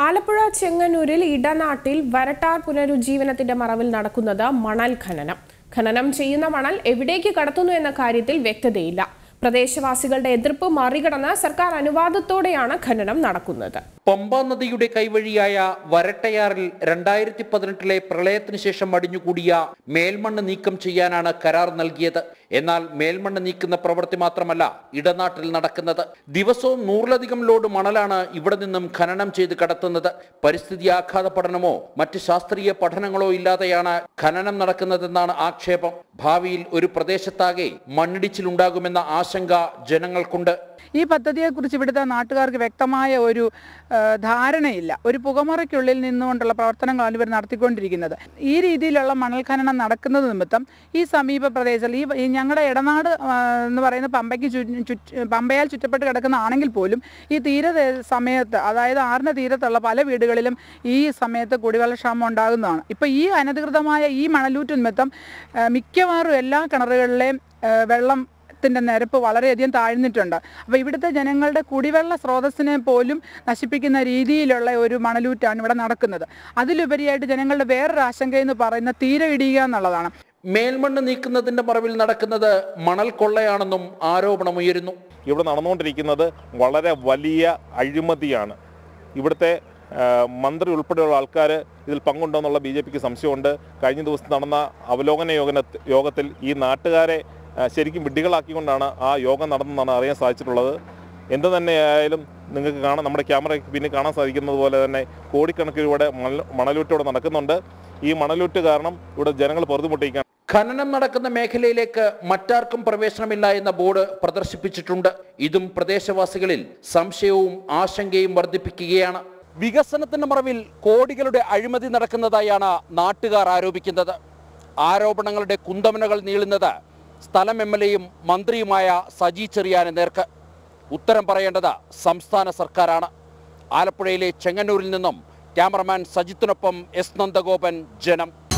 ആലപ്പുഴ ചെങ്ങന്നൂരിൽ ഇടനാട്ടിൽ വരട്ടാർ പുനരുജ്ജീവനത്തിന്റെ മറവിൽ നടക്കുന്നത് മണൽ ഖനനം ഖനനം ചെയ്യുന്ന മണൽ എവിടേക്ക് കടത്തുന്നു എന്ന കാര്യത്തിൽ വ്യക്തതയില്ല പ്രദേശവാസികളുടെ എതിർപ്പ് മറികടന്ന് സർക്കാർ അനുവാദത്തോടെയാണ് ഖനനം നടക്കുന്നത് പമ്പ നദിയുടെ കൈവഴിയായ വരട്ടയാറിൽ രണ്ടായിരത്തി പതിനെട്ടിലെ പ്രളയത്തിന് ശേഷം അടിഞ്ഞുകൂടിയ മേൽമണ്ണ് നീക്കം ചെയ്യാനാണ് കരാർ നൽകിയത് എന്നാൽ മേൽമണ്ണ് നീക്കുന്ന പ്രവൃത്തി മാത്രമല്ല ഇടനാട്ടിൽ നടക്കുന്നത് ദിവസവും നൂറിലധികം ലോഡ് മണലാണ് ഇവിടെ നിന്നും ഖനനം ചെയ്ത് കടത്തുന്നത് പരിസ്ഥിതി ആഘാത പഠനമോ മറ്റ് ശാസ്ത്രീയ പഠനങ്ങളോ ഇല്ലാതെയാണ് ഖനനം നടക്കുന്നതെന്നാണ് ആക്ഷേപം ഭാവിയിൽ ഒരു പ്രദേശത്താകെ മണ്ണിടിച്ചിലുണ്ടാകുമെന്ന ആശങ്ക ജനങ്ങൾക്കുണ്ട് ഈ പദ്ധതിയെക്കുറിച്ച് ഇവിടുത്തെ നാട്ടുകാർക്ക് വ്യക്തമായ ഒരു ആ, ധാരണയില്ല ഒരു പുകമറയ്ക്കുള്ളിൽ നിന്നുകൊണ്ടുള്ള പ്രവർത്തനങ്ങളാണ് ഇവർ നടത്തിക്കൊണ്ടിരിക്കുന്നത് ഈ രീതിയിലുള്ള മണൽ ഖനനം നടക്കുന്നത് നിമിത്തം ഈ സമീപ പ്രദേശത്തിൽ ഈ ഈ ഞങ്ങളുടെ ഇടനാട് ആ, എന്ന് പറയുന്ന പമ്പയ്ക്ക് ചു ചുറ്റ് പമ്പയാൽ ചുറ്റപ്പെട്ട് കിടക്കുന്നതാണെങ്കിൽ പോലും ഈ തീര സമയത്ത് അതായത് ആറിൻ്റെ തീരത്തുള്ള പല വീടുകളിലും ഈ സമയത്ത് കുടിവെള്ളക്ഷാമം ഉണ്ടാകുന്നതാണ് ഇപ്പോൾ ഈ അനധികൃതമായ ഈ മണലൂറ്റ് നിമിത്തം ആ, മിക്കവാറും എല്ലാ കിണറുകളിലെയും ആ, വെള്ളം ത്തിൻ്റെ നിരപ്പ് വളരെയധികം താഴ്ന്നിട്ടുണ്ട് അപ്പോൾ ഇവിടുത്തെ ജനങ്ങളുടെ കുടിവെള്ള സ്രോതസ്സിനെ പോലും നശിപ്പിക്കുന്ന രീതിയിലുള്ള ഒരു മണലൂറ്റാണ് ഇവിടെ നടക്കുന്നത് അതിലുപരിയായിട്ട് ജനങ്ങളുടെ വേറൊരു ആശങ്ക എന്ന് പറയുന്ന തീരെ ഇടിയുക എന്നുള്ളതാണ് മേൽമണ്ണ് നീക്കുന്നതിന്റെ മറവിൽ നടക്കുന്നത് മണൽ കൊള്ളയാണെന്നും ആരോപണമുയരുന്നു ഇവിടെ നടന്നുകൊണ്ടിരിക്കുന്നത് വളരെ വലിയ അഴിമതിയാണ് ഇവിടുത്തെ ആ, മന്ത്രി ഉൾപ്പെടെയുള്ള ആൾക്കാർ ഇതിൽ പങ്കുണ്ടോന്നുള്ള ബി ജെ പിക്ക് സംശയമുണ്ട് കഴിഞ്ഞ ദിവസം നടന്ന അവലോകന യോഗന യോഗത്തിൽ ഈ നാട്ടുകാരെ ആ, ശരിക്കും വിഡ്ഢികളാക്കിക്കൊണ്ടാണ് ആ യോഗം നടന്നതെന്നാണ് അറിയാൻ സാധിച്ചിട്ടുള്ളത് എന്ത് തന്നെയായാലും നിങ്ങൾക്ക് കാണാം നമ്മുടെ ക്യാമറയ്ക്ക് പിന്നെ കാണാൻ സാധിക്കുന്നത് പോലെ തന്നെ കോടിക്കണക്കിന് ഇവിടെ മണൽ മണലൂറ്റോടെ നടക്കുന്നുണ്ട് ഈ മണലൂറ്റ് കാരണം ഇവിടെ ജനങ്ങൾ പൊറുതുമുട്ടിക്കാൻ ഖനനം നടക്കുന്ന മേഖലയിലേക്ക് മറ്റാർക്കും പ്രവേശനമില്ല എന്ന ബോർഡ് പ്രദർശിപ്പിച്ചിട്ടുണ്ട് ഇതും പ്രദേശവാസികളിൽ സംശയവും ആശങ്കയും വർദ്ധിപ്പിക്കുകയാണ് വികസനത്തിന്റെ മറവിൽ കോടികളുടെ അഴിമതി നടക്കുന്നതായാണ് നാട്ടുകാർ ആരോപിക്കുന്നത് ആരോപണങ്ങളുടെ കുന്തമനകൾ നീളുന്നത് സ്ഥലം എം എൽ എയും മന്ത്രിയുമായ സജി ചെറിയാന് നേർക്ക് ഉത്തരം പറയേണ്ടത് സംസ്ഥാന സർക്കാരാണ് ആലപ്പുഴയിലെ ചെങ്ങന്നൂരിൽ നിന്നും ക്യാമറമാൻ സജിത്തിനൊപ്പം എസ് നന്ദഗോപൻ ജനം